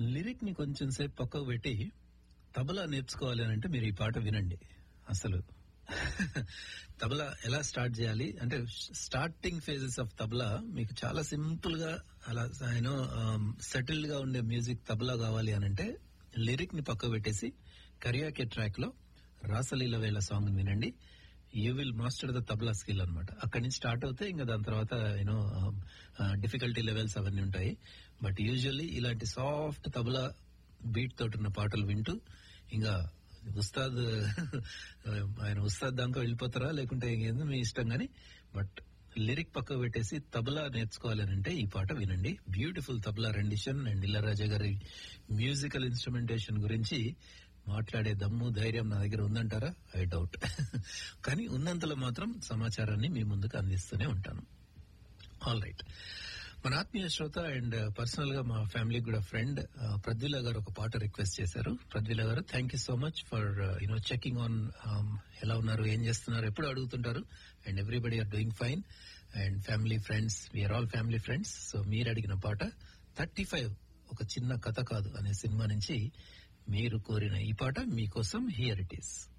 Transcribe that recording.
lyric ని కొంచెం సేపు పక్కకు పెట్టి తబలా నేర్చుకోవాలి అని అంటే మీరు ఈ పాట వినండి అసలు తబలా ఎలా స్టార్ట్ చేయాలి అంటే స్టార్టింగ్ ఫేజెస్ ఆఫ్ తబలా మీకు చాలా సింపుల్ గా అలా యూనో సెటిల్డ్ గా ఉండే మ్యూజిక్ తబలా కావాలి అని అంటే లిరిక్ ని పక్కకు పెట్టేసి కరియాకే ట్రాక్ లో రాసలీల వేళ సాంగ్ వినండి you will master the tabla skill అనమాట అక్కడి నుంచి స్టార్ట్ అవుతే ఇంకా దాని తర్వాత యూనో డిఫికల్టీ లెవెల్స్ అవన్నీ ఉంటాయి బట్ యూజువల్లీ ఇలాంటి సాఫ్ట్ తబలా బీట్ తోటి ఉన్న పాటలు వింటూ ఇంకా ఉస్తాద్ ఆయన ఉస్తాద్ దాకా వెళ్ళిపోతారా లేకుంటే ఏందో మీ ఇష్టం గానీ బట్ లిరిక్ పక్క పెట్టేసి తబలా నేర్చుకోవాలి అని అంటే ఈ పాట వినండి beautiful tabla rendition and Ilaiyaraaja గారి మ్యూజికల్ ఇన్స్ట్రుమెంటేషన్ గురించి మాట్లాడే దమ్ము ధైర్యం నా దగ్గర ఉందంటారా ఐ డౌట్ కానీ ఉన్నంతలో మాత్రం సమాచారాన్ని మీ ముందుకు అందిస్తూనే ఉంటాను ఆల్ రైట్ మన ఆత్మీయ శ్రోత అండ్ పర్సనల్ గా మా ఫ్యామిలీకి కూడా ఫ్రెండ్ ప్రద్విల గారు ఒక పాట రిక్వెస్ట్ చేశారు ప్రద్విల గారు thank you so much for you know checking on ఎలా ఉన్నారు ఏం చేస్తున్నారు ఎప్పుడు అడుగుతుంటారు and everybody are doing fine and family friends we are all family friends so మీరు అడిగిన పాట థర్టీ ఫైవ్ ఒక చిన్న కథ కాదు అనే సినిమా నుంచి మీరు కోరిన ఈ పాట మీకోసం హియర్ ఇట్ ఈస్